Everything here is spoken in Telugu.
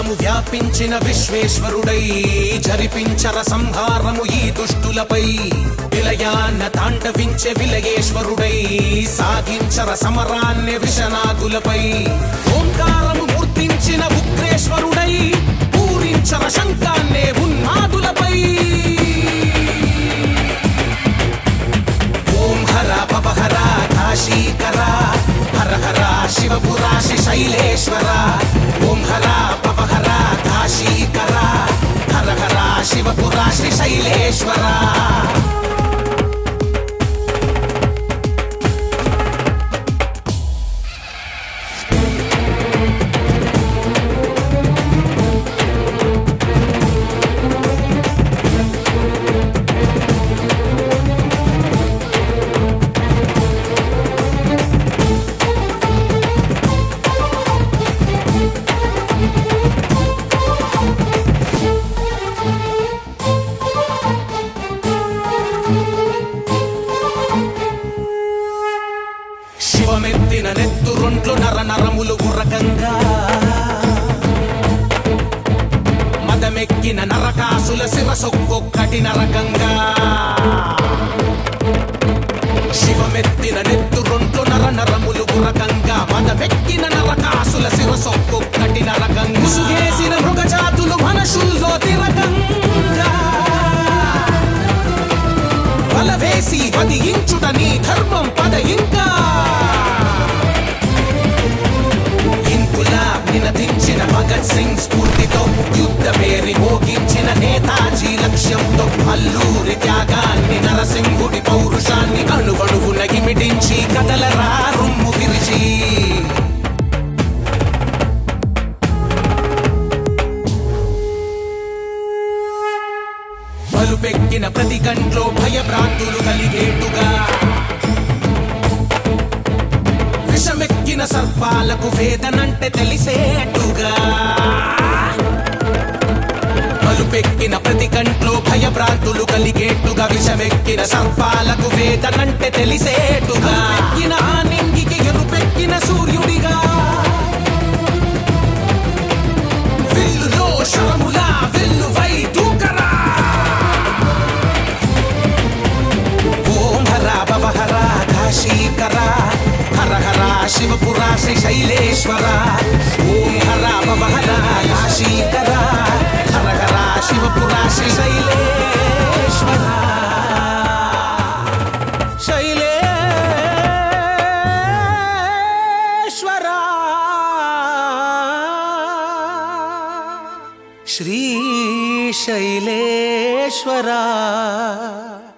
ఓంకారము వ్యాపించిన విశ్వేశ్వరుడై జరిపించర సంహారము ఈ దుష్టులపై విలయాన్న తాండవించే విలయేశ్వరుడై సాగించర సమరాన్య విషనాగులపై ఓంకారము మూర్తించిన ఉగ్రేశ్వరుడై పూరించర శంకాన్నే ఉన్మాదులపై ఓం హర పవహర కాశీకర హర హర శివపురాశి శైలేశ్వర ఓం హర పవహర కాశీకర హర హర శివపురాశి శైలేశ్వర శివమెత్తిన నెత్తురొంట్లు నర నరములు ఉరకంగా మదమెక్కిన నరకాసుల శిరసొక్కొక్కటి నరకంగా శివమెత్తిన నెత్తురొంట్లు నర నరములు ఉరకంగా మదమెక్కిన నరకాసుల శిరసొక్కొక్కటి నరకంగా ముసుగేసిన మృగజాతులు మనుషుల్లో తిరకంగా వలవేసి వదియించుట నీ ధర్మం పద ఇంకా ఇంకులా వినతించిన భగత్ సింగ్ స్ఫూర్తితో యుద్ధ పేరి మోగించిన నేతాజీ లక్ష్యంతో అల్లూరి త్యాగాన్ని నరసింహుడి పౌరుషాన్ని అణువణువు నగిమిటించి కదలరా రొమ్ము విరిచి బలుపెక్కిన ప్రతి కంట్లో భయభ్రాంతులు కలిగేట్టుగా విషమెక్కిన సర్పాలకు వేదనంటే తెలిసేట్టుగా బలుపెక్కిన ప్రతి కంట్లో భయభ్రాంతులు కలిగేట్టుగా విషమెక్కిన సర్పాలకు వేదనంటే తెలిసేట్టుగా ఎక్కిన ఆ నింగికి ఎరుపెక్కిన సూర్యుడిగా విల్లులో శరములా వెల్లువై దూకరా ఓం హర భవహర కాశీకర హర హర శివపురా శ్రీ శైలేశ్వర ఓం హర భవహర కాశీకర హర హర శివపురా శ్రీ శైలేశ్వర శైలేశ్వర శ్రీ శైలేశ్వర